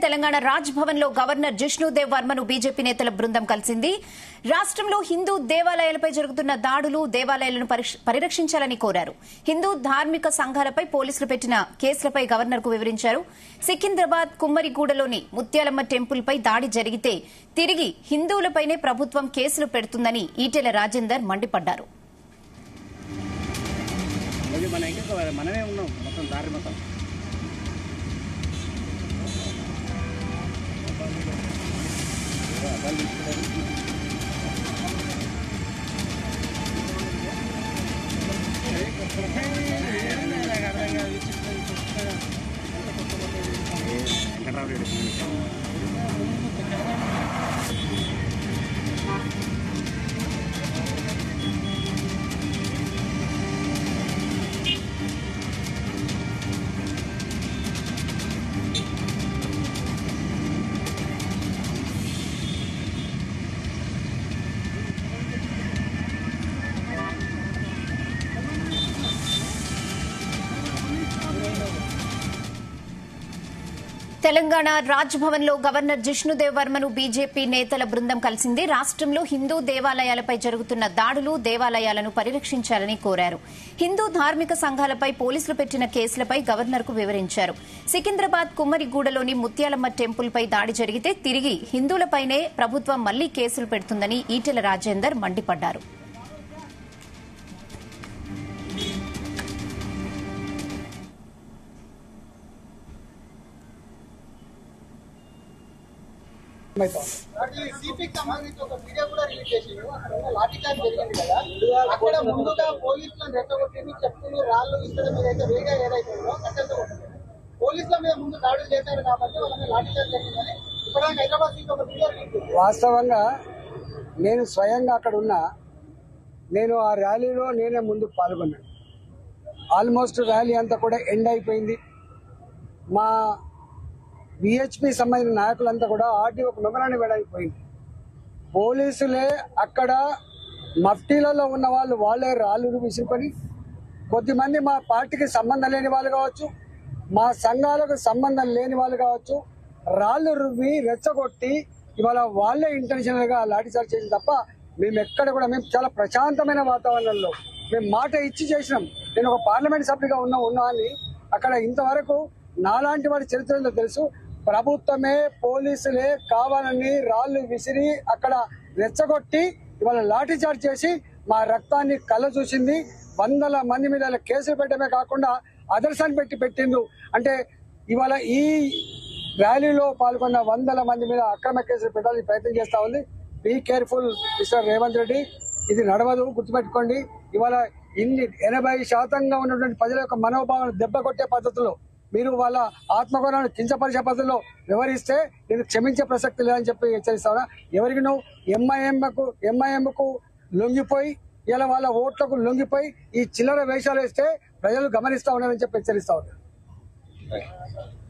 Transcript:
తెలంగాణ రాజ్ భవన్ లో governor Jishnu Dev వర్మను BJP నేతల బృందం కలిసింది రాష్ట్రంలో హిందూ దేవాలయాలపై జరుగుతున్న దాడులు దేవాలయాలను పరిష్- పరిరక్షించాలని కోరారు హిందూ ధార్మిక సంఘాలపై పోలీసులు పెట్టిన కేసులపై గవర్నర్ కు వివరించారు సికింద్రాబాద్ కుమ్మరిగూడలోని ముత్యాలమ్మ టెంపుల్ పై దాడి జరిగితే తిరిగి హిందువులపైనే ప్రభుత్వం కేసులు పెడుతుందని ఈటెల రాజేందర్ మండిపడ్డారు అది మన ఇంకా మనమే ఉన్నాం మొత్తం దారి మొత్తం వెంకట్రావు రెడ్డి తెలంగాణ రాజ్ భవన్ లో గవర్నర్ జిష్ణుదేవ్ వర్మను బీజేపీ నేతల బృందం కలిసింది రాష్ట్రంలో హిందూ దేవాలయాలపై జరుగుతున్న దాడులు దేవాలయాలను పరిరక్షించాలని కోరారు హిందూ ధార్మిక సంఘాలపై పోలీసులు పెట్టిన కేసులపై గవర్నర్ కు వివరించారు సికింద్రాబాద్ కుమ్మరిగూడలోని ముత్యాలమ్మ టెంపుల్ పై దాడి జరిగితే తిరిగి హిందువులపైనే ప్రభుత్వం మళ్లీ కేసులు పెడుతుందని ఈటెల రాజేందర్ మండిపడ్డారు వాటి సిపికి సంబంధించి ఒక వీడియో కూడా రిలీజ్ చేసిండు అక్కడ ఉన్న లాఠీ చార్జ్ జరిగింది కదా అక్కడ ముందుగా పోలీసులను రెచ్చగొట్టింది చెప్పులు రాళ్ళు ఇస్తడం మీద అయితే వేగా ఏదైతే ఉందో కట్టెలతో కొట్టింది పోలీసుల మీద ముందు దాడులు చేశారు కాబట్టి వాళ్ళ మీద లాఠీ చార్జ్ జరిగిందని ఇప్పటిదాకా హైదరాబాద్ సీట్ ఒక వీడియో రిలీజ్ చేసింది వాస్తవంగా నేను స్వయంగా అక్కడ ఉన్నా నేను ఆ ర్యాలీలో నేనే ముందు పాల్గొన్నాను ఆల్మోస్ట్ ర్యాలీ అంతా కూడా ఎండ్ అయిపోయింది మా విహెచ్పి సంబంధించిన నాయకులంతా కూడా ఆర్టీఓకి మెమరాన్ని వేడైపోయింది పోలీసులే అక్కడ మఫ్టీలలో ఉన్న వాళ్ళు వాళ్ళే రాళ్ళు విసురుకొని కొద్దిమంది మా పార్టీకి సంబంధం లేని వాళ్ళు కావచ్చు మా సంఘాలకు సంబంధం లేని వాళ్ళు కావచ్చు రాళ్ళు రువ్వి రెచ్చగొట్టి ఇవాళ వాళ్ళే ఇంటెన్షనల్ గా లాఠీచార్జ్ చేసింది తప్ప మేము ఎక్కడ కూడా మేము చాలా ప్రశాంతమైన వాతావరణంలో మేము మాట ఇచ్చి చేసినాం నేను ఒక పార్లమెంట్ సభ్యుగా ఉన్నా ఉన్నా అని అక్కడ ఇంతవరకు నాలాంటి వాడి చరిత్రలో తెలుసు ప్రభుత్వమే పోలీసులే కావాలని రాళ్ళు విసిరి అక్కడ రెచ్చగొట్టి ఇవాళ లాఠీచార్జ్ చేసి మా రక్తాన్ని కళ్ళ చూసింది వందల మంది మీద ఇలా కేసులు పెట్టడమే కాకుండా అదర్శాన్ని పెట్టి పెట్టిండు అంటే ఇవాళ ఈ ర్యాలీలో పాల్గొన్న వందల మంది మీద అక్రమ కేసులు పెట్టాలని ప్రయత్నం చేస్తా ఉంది be careful mister Revanth Reddy ఇది నడవదు గుర్తుపెట్టుకోండి ఇవాళ ఇన్ని ఎనభై శాతంగా ఉన్నటువంటి ప్రజల యొక్క మనోభావాలను దెబ్బ కొట్టే పద్ధతిలో మీరు వాళ్ళ ఆత్మగౌరవాన్ని కించపరిచే పద్ధతిలో వివరిస్తే నేను క్షమించే ప్రసక్తి లేదని చెప్పి హెచ్చరిస్తా ఎవరికి నువ్వు ఎంఐఎంకు ఎంఐఎంకు లొంగిపోయి ఇలా వాళ్ళ ఓట్లకు లొంగిపోయి ఈ చిల్లర వేషాలు వేస్తే ప్రజలు గమనిస్తా ఉన్నారని చెప్పి హెచ్చరిస్తా ఉన్నారు